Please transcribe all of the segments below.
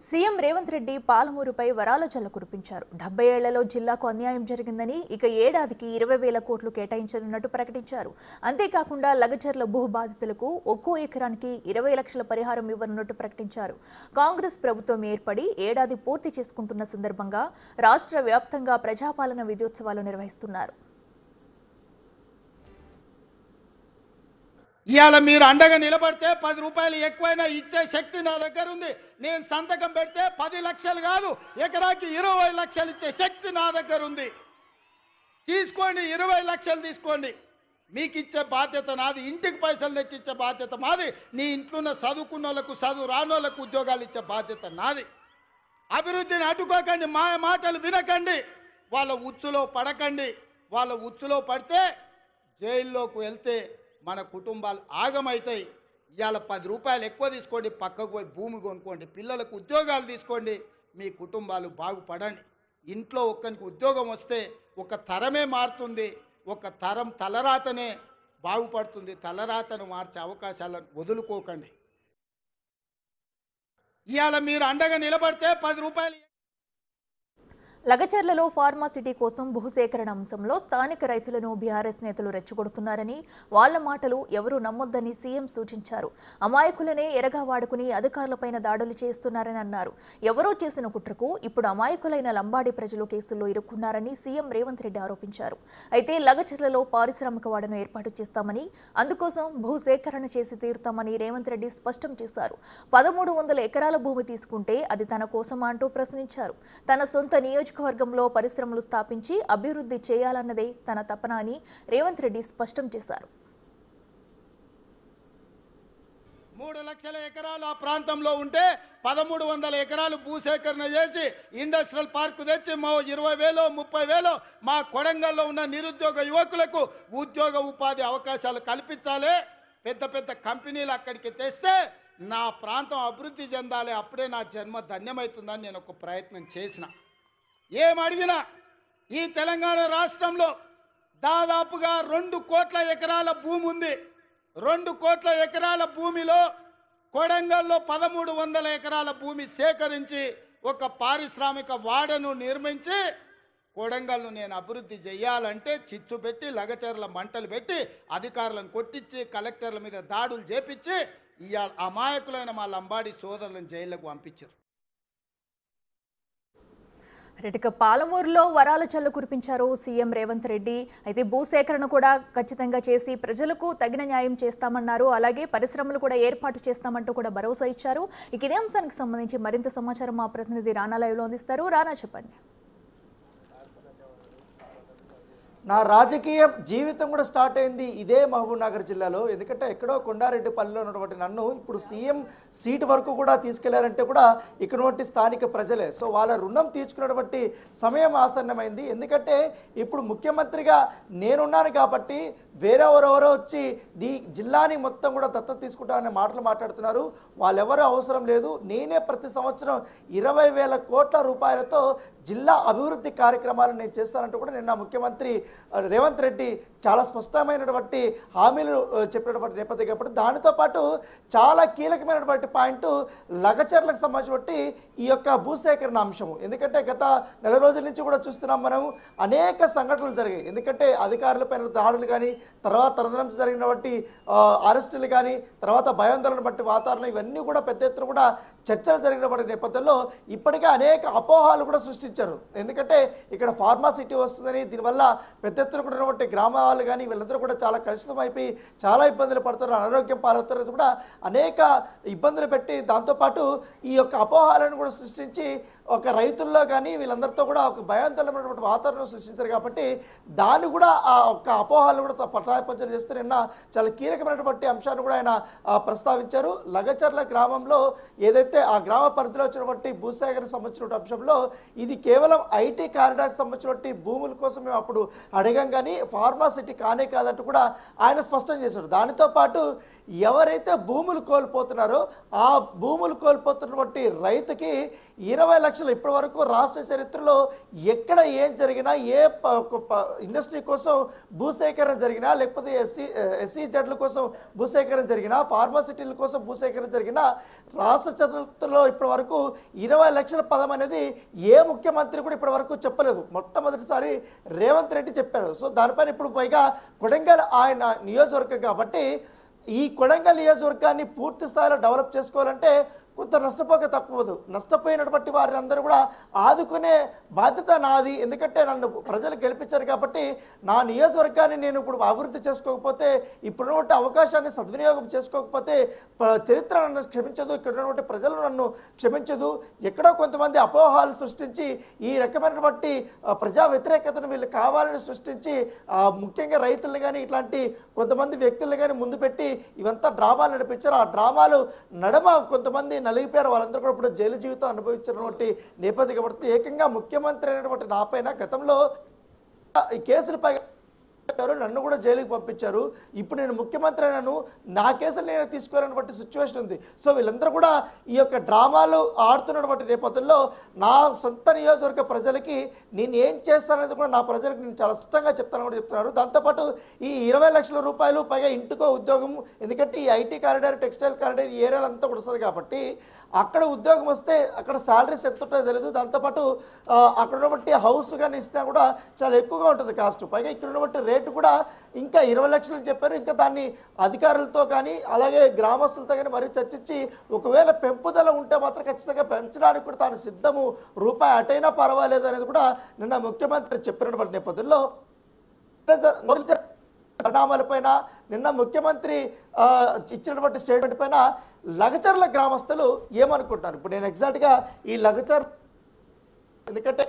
CM Revanth Reddy పాలమూరుపై వరాల జల్ల కురిపించారు డెబ్బై ఏళ్లలో జిల్లాకు అన్యాయం జరిగిందని ఇక ఏడాదికి ఇరవై వేల కోట్లు కేటాయించనున్నట్టు ప్రకటించారు అంతేకాకుండా లగచర్ల భూ బాధితులకు ఒక్కో ఎకరానికి ఇరవై లక్షల పరిహారం ఇవ్వనున్నట్టు ప్రకటించారు కాంగ్రెస్ ప్రభుత్వం ఏర్పడి ఏడాది పూర్తి చేసుకుంటున్న సందర్భంగా రాష్ట్ర వ్యాప్తంగా ప్రజాపాలన విజయోత్సవాలు నిర్వహిస్తున్నారు ఇవాళ మీరు అండగా నిలబడితే పది రూపాయలు ఎక్కువైనా ఇచ్చే శక్తి నా దగ్గర ఉంది నేను సంతకం పెడితే పది లక్షలు కాదు ఎకరాకి ఇరవై లక్షలు ఇచ్చే శక్తి నా దగ్గర ఉంది తీసుకోండి ఇరవై లక్షలు తీసుకోండి మీకు ఇచ్చే బాధ్యత నాది ఇంటికి పైసలు తెచ్చి ఇచ్చే బాధ్యత మాది నీ ఇంట్లో ఉన్న చదువుకున్న వాళ్ళకు చదువు రాని వాళ్ళకు ఉద్యోగాలు ఇచ్చే బాధ్యత నాది అభివృద్ధిని అడ్డుకోకండి మా మాటలు వినకండి వాళ్ళ ఉచ్చులో పడకండి వాళ్ళ ఉచ్చులో పడితే జైల్లోకి వెళ్తే మన కుటుంబాలు ఆగమవుతాయి ఇవాళ పది రూపాయలు ఎక్కువ తీసుకోండి పక్కకు పోయి భూమి కొనుక్కోండి పిల్లలకు ఉద్యోగాలు తీసుకోండి మీ కుటుంబాలు బాగుపడండి ఇంట్లో ఒక్కరికి ఉద్యోగం వస్తే ఒక తరమే మారుతుంది ఒక తరం తలరాతనే బాగుపడుతుంది తలరాతను మార్చే అవకాశాలను వదులుకోకండి ఇవాళ మీరు అండగా నిలబడితే పది రూపాయలు లగచర్లలో ఫార్మాసిటీ కోసం భూసేకరణ అంశంలో స్థానిక రైతులను బీఆర్ఎస్ నేతలు రెచ్చగొడుతున్నారని వాళ్ల మాటలు ఎవరూ నమ్మొద్దని సీఎం సూచించారు అమాయకులనే ఎరగా వాడుకుని అధికారులపైన దాడులు చేస్తున్నారని అన్నారు ఎవరో చేసిన కుట్రకు ఇప్పుడు అమాయకులైన లంబాడి ప్రజలు కేసుల్లో ఇరుక్కున్నారని సీఎం రేవంత్ రెడ్డి ఆరోపించారు అయితే లగచర్లలో పారిశ్రామిక వాడను ఏర్పాటు చేస్తామని అందుకోసం భూసేకరణ చేసి తీరుతామని రేవంత్ రెడ్డి స్పష్టం చేశారు పదమూడు వందల ఎకరాల భూమి తీసుకుంటే అది తన కోసమా అంటూ ప్రశ్నించారు తన సొంత నియోజకవర్గంలో పరిశ్రమలు స్థాపించి అభివృద్ధి చేయాలన్నదే తన తపన అని రేవంత్ రెడ్డి స్పష్టం చేశారు మూడు లక్షల ఎకరాలు ఆ ప్రాంతంలో ఉంటే పదమూడు వందల ఎకరాలు భూసేకరణ చేసి ఇండస్ట్రియల్ పార్క్ తెచ్చి మా ఇరవై వేలు ముప్పై వేలు మా కొడంగల్లో ఉన్న నిరుద్యోగ యువకులకు ఉద్యోగ ఉపాధి అవకాశాలు కల్పించాలి పెద్ద పెద్ద కంపెనీలు అక్కడికి తెస్తే నా ప్రాంతం అభివృద్ధి చెందాలి అప్పుడే నా జన్మ ధన్యమవుతుందని నేను ఒక ప్రయత్నం చేసిన ఏం అడిగినా ఈ తెలంగాణ రాష్ట్రంలో దాదాపుగా రెండు కోట్ల ఎకరాల భూమి ఉంది రెండు కోట్ల ఎకరాల భూమిలో కొడంగల్లో పదమూడు వందల ఎకరాల భూమి సేకరించి ఒక పారిశ్రామిక వాడను నిర్మించి కొడంగల్ను నేను అభివృద్ధి చేయాలంటే చిచ్చు పెట్టి లగచర్ల మంటలు పెట్టి అధికారులను కొట్టించి కలెక్టర్ల మీద దాడులు చేపించి ఇవాళ అమాయకులైన మా లంబాడి సోదరులను జైళ్ళకు పంపించారు రెటిక పాలమూరులో వరాల చల్లు కురిపించారు సీఎం రేవంత్ రెడ్డి అయితే భూసేకరణ కూడా ఖచ్చితంగా చేసి ప్రజలకు తగిన న్యాయం చేస్తామన్నారు అలాగే పరిశ్రమలు కూడా ఏర్పాటు చేస్తామంటూ కూడా భరోసా ఇచ్చారు ఇక ఇదే అంశానికి సంబంధించి మరింత సమాచారం మా ప్రతినిధి రానా లైవ్లో అందిస్తారు రానా చెప్పండి నా రాజకీయ జీవితం కూడా స్టార్ట్ అయింది ఇదే మహబూబ్ నగర్ జిల్లాలో ఎందుకంటే ఎక్కడో కొండారెడ్డిపల్లిలో ఉన్నటువంటి నన్ను ఇప్పుడు సీఎం సీట్ వరకు కూడా తీసుకెళ్లారంటే కూడా ఇక్కడటువంటి స్థానిక ప్రజలే సో వాళ్ళ రుణం తీర్చుకున్నటువంటి సమయం ఆసన్నమైంది ఎందుకంటే ఇప్పుడు ముఖ్యమంత్రిగా నేనున్నాను కాబట్టి వేరెవరెవరో వచ్చి దీ జిల్లాని మొత్తం కూడా దత్తత తీసుకుంటామనే మాటలు మాట్లాడుతున్నారు వాళ్ళెవరూ అవసరం లేదు నేనే ప్రతి సంవత్సరం ఇరవై వేల కోట్ల రూపాయలతో జిల్లా అభివృద్ధి కార్యక్రమాలు నేను చేస్తానంటూ కూడా నిన్న ముఖ్యమంత్రి ఆ, రేవంత్ రెడ్డి చాలా స్పష్టమైనటువంటి హామీలు ఆ, చెప్పినటువంటి నేపథ్యం కాబట్టి దానితో పాటు చాలా కీలకమైనటువంటి పాయింట్ లగచర్లకు సంబంధించి ఈ యొక్క భూసేకరణ అంశము ఎందుకంటే గత నెల రోజుల నుంచి కూడా చూస్తున్నాం మనం అనేక సంఘటనలు జరిగాయి ఎందుకంటే అధికారులపైన దాడులు కానీ తర్వాత తరదనం జరిగినటువంటి ఆ, అరెస్టులు కానీ తర్వాత భయాందోళన బట్టి వాతావరణం ఇవన్నీ కూడా పెద్ద ఎత్తున కూడా చర్చలు జరిగినటువంటి నేపథ్యంలో ఇప్పటికే అనేక అపోహాలు కూడా సృష్టించారు ఎందుకంటే ఇక్కడ ఫార్మా సిటీ వస్తుందని దీనివల్ల పెద్ద ఎత్తున కూడా ఉన్నటువంటి గ్రామాలు కానీ వీళ్ళందరూ కూడా చాలా కలుషితం అయిపోయి చాలా ఇబ్బందులు పడుతున్నారు అనారోగ్యం పాలవుతారు కూడా అనేక ఇబ్బందులు పెట్టి దాంతోపాటు ఈ యొక్క అపోహాలను కూడా సృష్టించి ఒక రైతుల్లో కానీ వీళ్ళందరితో కూడా ఒక భయాందోళనమైనటువంటి వాతావరణం సృష్టించారు కాబట్టి దాన్ని కూడా ఆ ఒక్క అపోహాలను కూడా పటాపంచలు చేస్తూ నిన్న చాలా కీలకమైనటువంటి అంశాన్ని కూడా ఆయన ఆ, ప్రస్తావించారు లగచర్ల గ్రామంలో ఏదైతే ఆ గ్రామ పరిధిలో వచ్చినటువంటి భూసేకరణ సంబంధించిన అంశంలో ఇది కేవలం ఐటీ కారిడార్కి సంబంధించినటువంటి భూముల కోసం మేము అప్పుడు అడగం కానీ ఫార్మా సిటీ కానే కాదంటూ కూడా ఆయన స్పష్టం చేశారు దానితో పాటు ఎవరైతే భూములు కోల్పోతున్నారో ఆ భూములు కోల్పోతున్నటువంటి రైతుకి ఇరవై లక్షలు ఇప్పటి వరకు రాష్ట్ర చరిత్రలో ఎక్కడ ఏం జరిగినా ఏ ప- ఒక ప- ఇండస్ట్రీ కోసం భూసేకరణ జరిగినా లేకపోతే ఎస్సీ ఎస్సీ జడ్ల కోసం భూసేకరణ జరిగినా ఫార్మాసిటీల కోసం భూసేకరణ జరిగినా రాష్ట్ర చరిత్రలో ఇప్పటి వరకు ఇరవై లక్షల పదం అనేది ఏ ముఖ్యమంత్రి కూడా ఇప్పటి వరకు చెప్పలేదు మొట్టమొదటిసారి రేవంత్ రెడ్డి చెప్పారు సో దానిపైన ఇప్పుడు పైగా కొడంగల్ ఆయన నియోజకవర్గం కాబట్టి ఈ కొడంగల్ నియోజకవర్గాన్ని పూర్తి స్థాయిలో డెవలప్ చేసుకోవాలంటే కొంత నష్టపోక తప్పదు నష్టపోయినటువంటి వారిని అందరూ కూడా ఆదుకునే బాధ్యత నాది ఎందుకంటే నన్ను ప్రజలు గెలిపించారు కాబట్టి నా నియోజకవర్గాన్ని నేను ఇప్పుడు అభివృద్ధి చేసుకోకపోతే ఇప్పుడున్నటువంటి అవకాశాన్ని సద్వినియోగం చేసుకోకపోతే ప- చరిత్ర నన్ను క్షమించదు ఇక్కడ ఉన్నటువంటి ప్రజలు నన్ను క్షమించదు ఎక్కడో కొంతమంది అపోహాలు సృష్టించి ఈ రకమైనటువంటి ఆ, ప్రజా వ్యతిరేకతను వీళ్ళు కావాలని సృష్టించి ఆ, ముఖ్యంగా రైతులను కానీ ఇట్లాంటి కొంతమంది వ్యక్తులను కానీ ముందు పెట్టి ఇవంతా డ్రామాలు నడిపించారు ఆ డ్రామాలు నడమ కొంతమంది నలిగిపోయారు వాళ్ళందరూ కూడా ఇప్పుడు జైలు జీవితం అనుభవించినటువంటి నేపథ్యం కాబట్టి ఏకంగా ముఖ్యమంత్రి అయినటువంటి నాపైన గతంలో ఈ కేసులపై పెట్టారు నన్ను కూడా జైలుకి పంపించారు ఇప్పుడు నేను ముఖ్యమంత్రి అయినాను నా కేసులు నేను తీసుకోవాలన్నటువంటి సిచ్యువేషన్ ఉంది సో వీళ్ళందరూ కూడా ఈ యొక్క డ్రామాలు ఆడుతున్నటువంటి నేపథ్యంలో నా సొంత నియోజకవర్గ ప్రజలకి నేను ఏం చేస్తాననేది కూడా నా ప్రజలకు నేను చాలా స్పష్టంగా చెప్తాను కూడా చెప్తున్నారు దాంతోపాటు ఈ ఇరవై లక్షల రూపాయలు పైగా ఇంటికో ఉద్యోగం ఎందుకంటే ఈ ఐటీ కారిడార్ టెక్స్టైల్ కారిడార్ ఈ ఏరియాలో అంతా కూడా వస్తుంది కాబట్టి అక్కడ ఉద్యోగం వస్తే అక్కడ శాలరీస్ ఎంత ఉంటుందో తెలియదు దాంతోపాటు ఆ, అక్కడ ఉన్నటువంటి హౌస్ కానీ ఇచ్చినా కూడా చాలా ఎక్కువగా ఉంటుంది కాస్ట్ పైగా ఇక్కడ ఉన్నటువంటి రేటు కూడా ఇంకా ఇరవై లక్షలు చెప్పారు ఇంకా దాన్ని అధికారులతో కానీ అలాగే గ్రామస్తులతో కానీ మరీ చర్చించి ఒకవేళ పెంపుదల ఉంటే మాత్రం ఖచ్చితంగా పెంచడానికి కూడా తాను సిద్ధము రూపాయి అటైనా పర్వాలేదు అనేది కూడా నిన్న ముఖ్యమంత్రి చెప్పినటువంటి నేపథ్యంలో మొదటి పరిణామాలపైన నిన్న ముఖ్యమంత్రి ఆ, ఇచ్చినటువంటి స్టేట్మెంట్ పైన లగచర్ల గ్రామస్తులు ఏమనుకుంటారు ఇప్పుడు నేను ఎగ్జాక్ట్గా ఈ లగచర్ ఎందుకంటే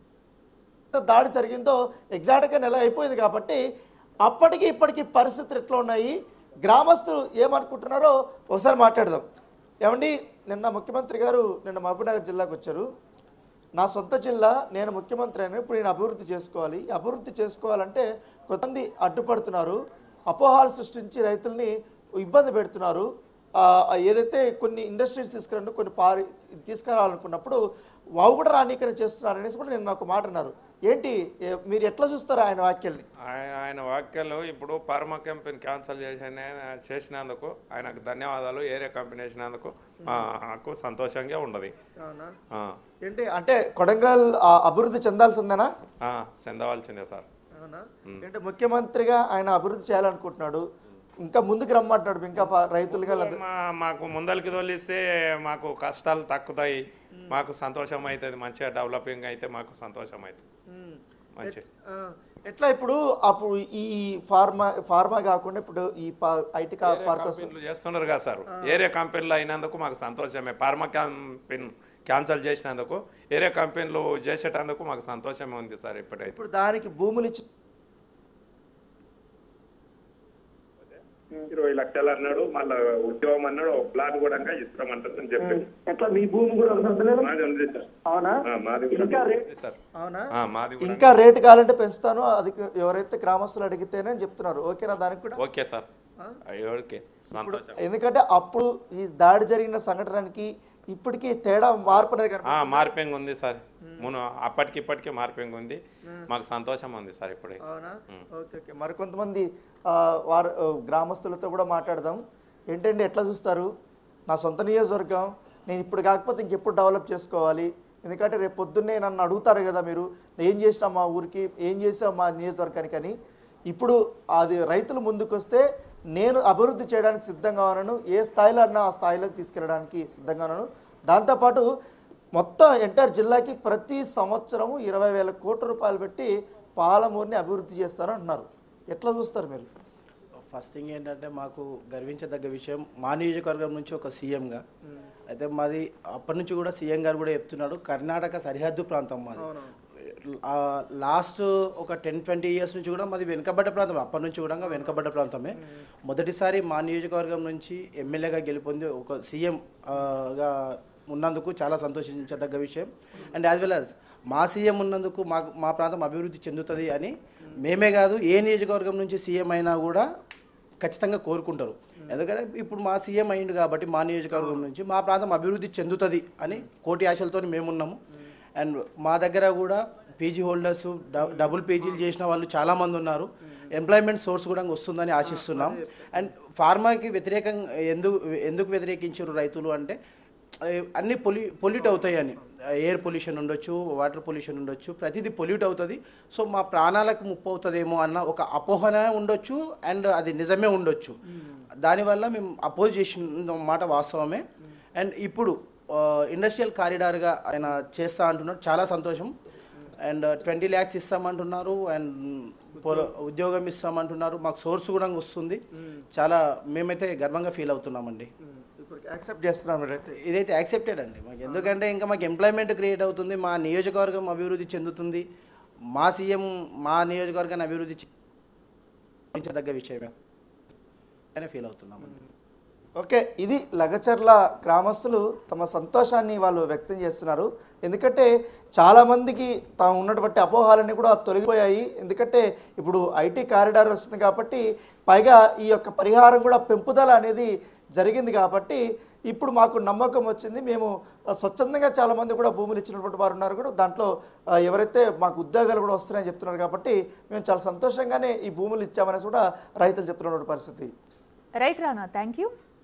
దాడి జరిగిందో ఎగ్జాక్ట్గా నెల అయిపోయింది కాబట్టి అప్పటికి ఇప్పటికి పరిస్థితులు ఎట్లా ఉన్నాయి గ్రామస్తులు ఏమనుకుంటున్నారో ఒకసారి మాట్లాడదాం ఏమండి నిన్న ముఖ్యమంత్రి గారు నిన్న మహబూబ్నగర్ జిల్లాకు వచ్చారు నా సొంత జిల్లా నేను ముఖ్యమంత్రి అయినా ఇప్పుడు నేను అభివృద్ధి చేసుకోవాలి ఈ అభివృద్ధి చేసుకోవాలంటే కొంతమంది అడ్డుపడుతున్నారు అపోహాలు సృష్టించి రైతుల్ని ఇబ్బంది పెడుతున్నారు ఆ, ఏదైతే కొన్ని ఇండస్ట్రీస్ తీసుకురండి కొన్ని పారి తీసుకురావాలనుకున్నప్పుడు వావు కూడా రానీకరణ చేస్తున్నారు అనేసి కూడా నేను నాకు మాట అన్నారు ఏంటి ఏ- మీరు ఎట్లా చూస్తారు ఆయన వ్యాఖ్యల్ని ఆయ- ఆయన వాక్యాలు ఇప్పుడు పరమ కంపెనీ క్యాన్సిల్ చేసిన చేసినందుకు ఆయనకు ధన్యవాదాలు ఏరియా కంపెనీ వేసినందుకు నాకు సంతోషంగా ఉండదు ఆ, ఏంటి అంటే కొడంగల్ ఆ, అభివృద్ధి చెందాల్సిందేనా ఆ, చెందవలసిందే సార్ అంటే ముఖ్యమంత్రిగా ఆయన అభివృద్ధి చేయాలనుకుంటున్నాడు ఇంకా ముందుకు రమ్మంటున్నాడు ఇంకా ఫా- రైతులుగా లేదా- మా మాకు ముందరికి తోలిస్తే మాకు కష్టాలు తక్కుతాయి మాకు సంతోషం అవుతుంది మంచిగా డెవలపింగ్ అయితే మాకు సంతోషం అవుతుంది మంచి ఆ, ఎట్లా ఇప్పుడు అప్పుడు ఈ ఫార్మా ఫార్మా కాకుండా ఇప్పుడు ఈ ఐటీ పార్క్ వస్తుంది కంపెనీలు చేస్తున్నారు కదా సార్ ఏరియా కంపెనీలు అయినందుకు మాకు సంతోషమే పర్మ కంపెనీ క్యాన్సిల్ చేసినందుకు ఏరియా కంపెనీలు చేసేటందుకు మాకు సంతోషమే ఉంది సార్ ఇప్పుడైతే ఇప్పుడు దానికి భూములు ఇచ్చి ఇరవై లక్షలు అన్నాడు మళ్ళా ఉద్యోగం అన్నాడు ఒక ప్లాన్ కూడా ఇస్తామంటారని చెప్పి ఎట్లా మీ భూమి కూడా ఉంటుందా మాది ఉంది సార్ అవునా ఆ, మాది కూడా ఇంకా రేట్ సార్ అవునా ఆ, మాది కూడా ఇంకా రేటు కావాలంటే పెంచుతాను అది ఎవరైతే గ్రామస్తులు అడిగితేనే అని చెప్తున్నారు ఓకేనా దానికి కూడా ఓకే సార్ అయ్యో, ఓకే సంతోషం ఎందుకంటే అప్పుడు ఈ దాడి జరిగిన సంఘటనకి ఇప్పటికీ తేడా మార్పు అనేది కనిపి- ఆ, మార్పింగ్ ఉంది సార్ మును అప్పటికి ఇప్పటికి మార్పింగ్ ఉంది మాకు సంతోషం ఉంది సార్ ఇప్పుడు అవునా ఓకే ఓకే మరికొంతమంది ఆ, వారు ఆ, గ్రామస్తులతో కూడా మాట్లాడదాం ఏంటంటే ఎట్లా చూస్తారు నా సొంత నియోజకవర్గం నేను ఇప్పుడు కాకపోతే ఇంకెప్పుడు డెవలప్ చేసుకోవాలి ఎందుకంటే రేపు పొద్దున్నే నన్ను అడుగుతారు కదా మీరు ఏం చేసినా మా ఊరికి ఏం చేసాం మా నియోజకవర్గానికి అని ఇప్పుడు అది రైతులు ముందుకు వస్తే నేను అభివృద్ధి చేయడానికి సిద్ధంగా ఉన్నాను ఏ స్థాయిలో అన్నా ఆ స్థాయిలోకి తీసుకెళ్ళడానికి సిద్ధంగా ఉన్నాను దాంతోపాటు మొత్తం ఎంటైర్ జిల్లాకి ప్రతి సంవత్సరము ఇరవై వేల కోట్ల రూపాయలు పెట్టి పాలమూరుని అభివృద్ధి చేస్తారు అంటున్నారు ఎట్లా చూస్తారు మీరు ఫస్ట్ థింగ్ ఏంటంటే మాకు గర్వించదగ్గ విషయం మా నియోజకవర్గం నుంచి ఒక సీఎంగా అయితే మాది అప్పటి నుంచి కూడా సీఎం గారు కూడా చెప్తున్నాడు కర్ణాటక సరిహద్దు ప్రాంతం మాది లాస్ట్ ఒక టెన్ ట్వంటీ ఇయర్స్ నుంచి కూడా మాది వెనుకబడ్డ ప్రాంతం అప్పటి నుంచి కూడా వెనుకబడ్డ ప్రాంతమే మొదటిసారి మా నియోజకవర్గం నుంచి ఎమ్మెల్యేగా గెలుపొంది ఒక సీఎం గా ఉన్నందుకు చాలా సంతోషించదగ్గ విషయం అండ్ యాజ్ వెల్ యాజ్ మా సీఎం ఉన్నందుకు మాకు మా ప్రాంతం అభివృద్ధి చెందుతుంది అని మేమే కాదు ఏ నియోజకవర్గం నుంచి సీఎం అయినా కూడా ఖచ్చితంగా కోరుకుంటారు ఎందుకంటే ఇప్పుడు మా సీఎం అయింది కాబట్టి మా నియోజకవర్గం నుంచి మా ప్రాంతం అభివృద్ధి చెందుతుంది అని కోటి ఆశలతో మేమున్నాము అండ్ మా దగ్గర కూడా పీజీ హోల్డర్స్ డబుల్ పీజీలు చేసిన వాళ్ళు చాలామంది ఉన్నారు ఎంప్లాయ్మెంట్ సోర్స్ కూడా వస్తుందని ఆశిస్తున్నాం అండ్ ఫార్మాకి వ్యతిరేకంగా ఎందుకు ఎందుకు వ్యతిరేకించారు రైతులు అంటే ఆ, అన్ని పొల్యూ పొల్యూట్ అవుతాయి అని ఎయిర్ పొల్యూషన్ ఉండొచ్చు వాటర్ పొల్యూషన్ ఉండొచ్చు ప్రతిదీ పొల్యూట్ అవుతుంది సో మా ప్రాణాలకు ముప్పు అవుతుందేమో అన్న ఒక అపోహన ఉండొచ్చు అండ్ అది నిజమే ఉండొచ్చు దానివల్ల మేము అపోజ్ చేసిన మాట వాస్తవమే అండ్ ఇప్పుడు ఇండస్ట్రియల్ కారిడార్గా ఆయన చేస్తా అంటున్నారు చాలా సంతోషం అండ్ ట్వంటీ ల్యాక్స్ ఇస్తామంటున్నారు అండ్ పొల- ఉద్యోగం ఇస్తామంటున్నారు మాకు సోర్స్ కూడా వస్తుంది చాలా మేమైతే గర్వంగా ఫీల్ అవుతున్నామండి ఇప్పుడు యాక్సెప్ట్ చేస్తున్నాం మీరైతే ఇదైతే యాక్సెప్టెడ్ అండి మాకు ఎందుకంటే ఇంకా మాకు ఎంప్లాయ్మెంట్ క్రియేట్ అవుతుంది మా నియోజకవర్గం అభివృద్ధి చెందుతుంది మా సీఎం మా నియోజకవర్గాన్ని అభివృద్ధి చెందించదగ్గ విషయమే అని ఫీల్ అవుతున్నామండి ఓకే ఇది లగచర్ల గ్రామస్తులు తమ సంతోషాన్ని వాళ్ళు వ్యక్తం చేస్తున్నారు ఎందుకంటే చాలామందికి తాము ఉన్నటువంటి అపోహాలన్నీ కూడా తొలగిపోయాయి ఎందుకంటే ఇప్పుడు ఐటీ కారిడార్ వస్తుంది కాబట్టి పైగా ఈ యొక్క పరిహారం కూడా పెంపుదల అనేది జరిగింది కాబట్టి ఇప్పుడు మాకు నమ్మకం వచ్చింది మేము ఆ, స్వచ్ఛందంగా చాలామంది కూడా భూములు ఇచ్చినటువంటి వారు ఉన్నారు కూడా దాంట్లో ఆ, ఎవరైతే మాకు ఉద్యోగాలు కూడా వస్తున్నాయని చెప్తున్నారు కాబట్టి మేము చాలా సంతోషంగానే ఈ భూములు ఇచ్చామనేసి కూడా రైతులు చెప్తున్నటువంటి పరిస్థితి రైట్ రానా థ్యాంక్ యూ